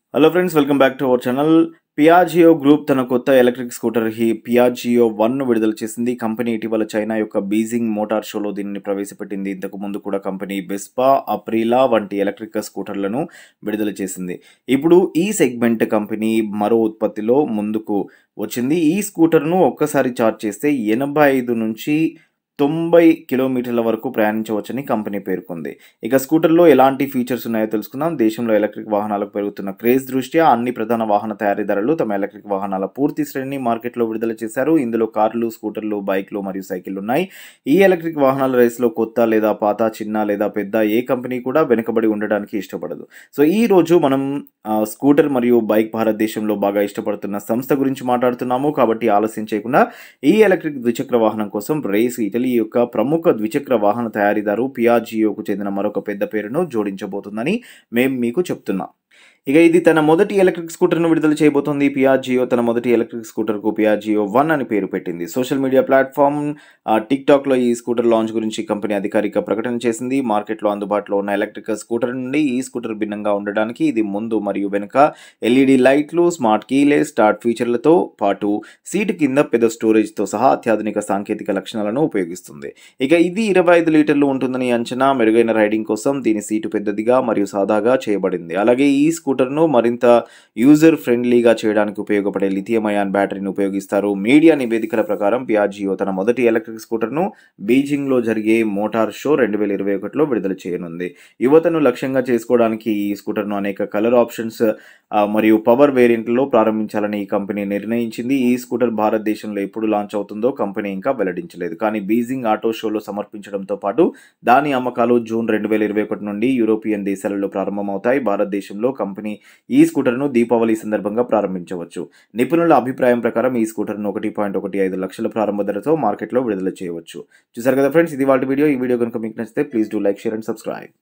hello friends welcome back to our channel Piaggio group తన కొత్త electric scooter హీ Piaggio one విడుదల చేసింది కంపెనీ ఇటీవల చైనా యొక్క బీజింగ్ మోటార్ షోలో దీనిని ప్రవేశపెట్టింది ఇంతకు ముందు కూడా కంపెనీ బెస్పా అప్రీలా వంటి ఎలక్ట్రిక్ స్కూటర్లను విడుదల చేసింది ఇప్పుడు ఈ సెగ్మెంట్ కంపెనీ మరో ఉత్పత్తిలో ముందుకు వచ్చింది ఈ స్కూటర్ను ఒక్కసారి ఛార్జ్ చేస్తే ఎనభై ఐదు నుంచి తొంభై కిలోమీటర్ల వరకు ప్రయాణించవచ్చని కంపెనీ పేర్కొంది ఇక స్కూటర్లో ఎలాంటి ఫీచర్స్ ఉన్నాయో తెలుసుకుందాం దేశంలో ఎలక్ట్రిక్ వాహనాలకు పెరుగుతున్న క్రేజ్ దృష్ట్యా అన్ని ప్రధాన వాహన తయారీదారులు తమ ఎలక్ట్రిక్ వాహనాల పూర్తి శ్రేణిని మార్కెట్లో విడుదల చేశారు ఇందులో కార్లు స్కూటర్లు బైక్లు మరియు సైకిళ్లు ఉన్నాయి ఈ ఎలక్ట్రిక్ వాహనాల రేసులో కొత్త లేదా పాత చిన్న లేదా పెద్ద ఏ కంపెనీ కూడా వెనుకబడి ఉండడానికి ఇష్టపడదు సో ఈ రోజు మనం ఆ, స్కూటర్ మరియు బైక్ భారతదేశంలో బాగా ఇష్టపడుతున్న సంస్థ గురించి మాట్లాడుతున్నాము కాబట్టి ఆలస్యం చేయకుండా ఈ ఎలక్ట్రిక్ ద్విచక్ర వాహనం కోసం రేస్ ఇటలీ యొక్క ప్రముఖ ద్విచక్ర వాహన తయారీదారు పియాజియోకు చెందిన మరొక పెద్ద పేరును జోడించబోతుందని మేము మీకు చెప్తున్నాం ఇక ఇది తన మొదటి ఎలక్ట్రిక్ స్కూటర్ను విడుదల చేయబోతోంది పియాజియో తన మొదటి ఎలక్ట్రిక్ స్కూటర్కు పియాజియో వన్ అని పేరు పెట్టింది సోషల్ మీడియా ప్లాట్ఫామ్ ఆ, టిక్టాక్లో ఈ స్కూటర్ లాంచ్ గురించి కంపెనీ అధికారిక ప్రకటన చేసింది మార్కెట్లో అందుబాటులో ఉన్న ఎలక్ట్రిక్ స్కూటర్ నుండి ఈ స్కూటర్ భిన్నంగా ఉండడానికి ఇది ముందు మరియు వెనుక ఎల్ఈడి లైట్లు స్మార్ట్ కీలెస్ స్టార్ట్ ఫీచర్లతో పాటు సీటు కింద పెద్ద స్టోరేజ్తో సహా అత్యాధునిక సాంకేతిక లక్షణాలను ఉపయోగిస్తుంది ఇక ఇది ఇరవై ఐదు లీటర్లు ఉంటుందని అంచనా మెరుగైన రైడింగ్ కోసం దీని సీటు పెద్దదిగా మరియు సాదాగా చేయబడింది అలాగే ఈ స్కూటర్ను మరింత యూజర్ ఫ్రెండ్లీగా చేయడానికి ఉపయోగపడే లిథియం అయాన్ బ్యాటరీని ఉపయోగిస్తారు మీడియా నివేదికల ప్రకారం పియాజియో తన మొదటి ఎలక్ట్రిక్ స్కూటర్ను బీజింగ్లో జరిగే మోటార్ షో రెండు వేల ఇరవై ఒకటిలో విడుదల చేయనుంది యువతను లక్ష్యంగా చేసుకోవడానికి ఈ స్కూటర్ను అనేక కలర్ ఆప్షన్స్ ఆ, మరియు పవర్ వేరియంట్లలో ప్రారంభించాలని ఈ కంపెనీ నిర్ణయించింది ఈ స్కూటర్ భారతదేశంలో ఎప్పుడు లాంచ్ అవుతుందో కంపెనీ ఇంకా వెల్లడించలేదు కానీ బీజింగ్ ఆటో షోలో సమర్పించడంతో పాటు దాని అమ్మకాలు జూన్ రెండు వేల ఇరవై ఒకటి నుండి యూరోపియన్ దేశాలలో ప్రారంభమవుతాయి భారతదేశంలో కంపెనీ ఈ స్కూటర్ను దీపావళి సందర్భంగా ప్రారంభించవచ్చు నిపుణుల అభిప్రాయం ప్రకారం ఈ స్కూటర్ను ఒకటి పాయింట్ ఒకటి ఐదు లక్షల ప్రారంభ ధరతో మార్కెట్లో విడుదల చేయవచ్చు చూసారు కదా ఫ్రెండ్స్ ఇది వాళ్ళ వీడియో ఈ వీడియో కనుక మీకు నచ్చితే please do like share and subscribe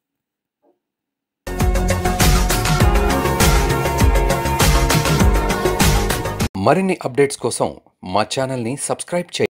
మరిన్ని అప్డేట్స్ కోసం మా ఛానల్ని సబ్స్క్రైబ్ చేయండి